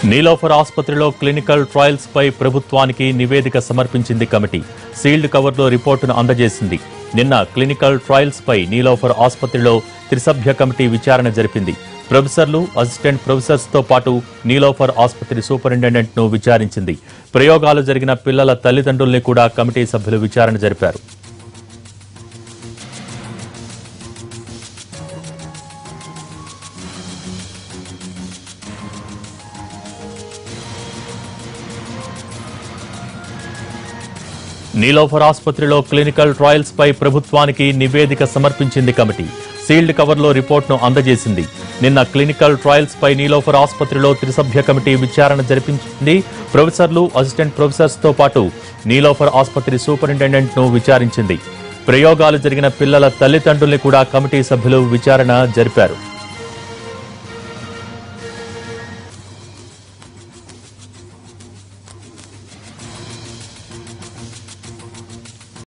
నీలోఫర్ ఆసుపత్రిలో clinical trials పై ప్రభుత్వానికి నివేదిక సమర్పించింది కమిటీ సీల్డ్ కవర్లో రిపోర్టును అందజేసింది నిన్న క్లినికల్ ట్రయల్స్ పై నీలోఫర్ ఆసుపత్రిలో త్రిసభ్య కమిటీ విచారణ జరిపింది ప్రొఫెసర్లు అసిస్టెంట్ ప్రొఫెసర్స్ తో పాటు నీలోఫర్ ఆసుపత్రి సూపరింటెండెంట్ ను విచారించింది ప్రయోగాలు జరిగిన పిల్లల తల్లిదండ్రుల్ని కూడా కమిటీ సభ్యులు విచారణ జరిపారు నీలోఫర్ ఆసుపత్రిలో క్లినికల్ ట్రయల్స్ పై ప్రభుత్వానికి నివేదిక సమర్పించింది కమిటీ సీల్డ్ కవర్లో రిపోర్ట్ను అందజేసింది నిన్న క్లినికల్ ట్రయల్స్ పై నీలోఫర్ ఆసుపత్రిలో త్రిసభ్య కమిటీ విచారణ జరిపించింది ప్రొఫెసర్లు అసిస్టెంట్ ప్రొఫెసర్స్ తో పాటు నీలోఫర్ ఆసుపత్రి సూపరింటెండెంట్ ను విచారించింది ప్రయోగాలు జరిగిన పిల్లల తల్లిదండ్రుల్ని కూడా కమిటీ సభ్యులు విచారణ జరిపారు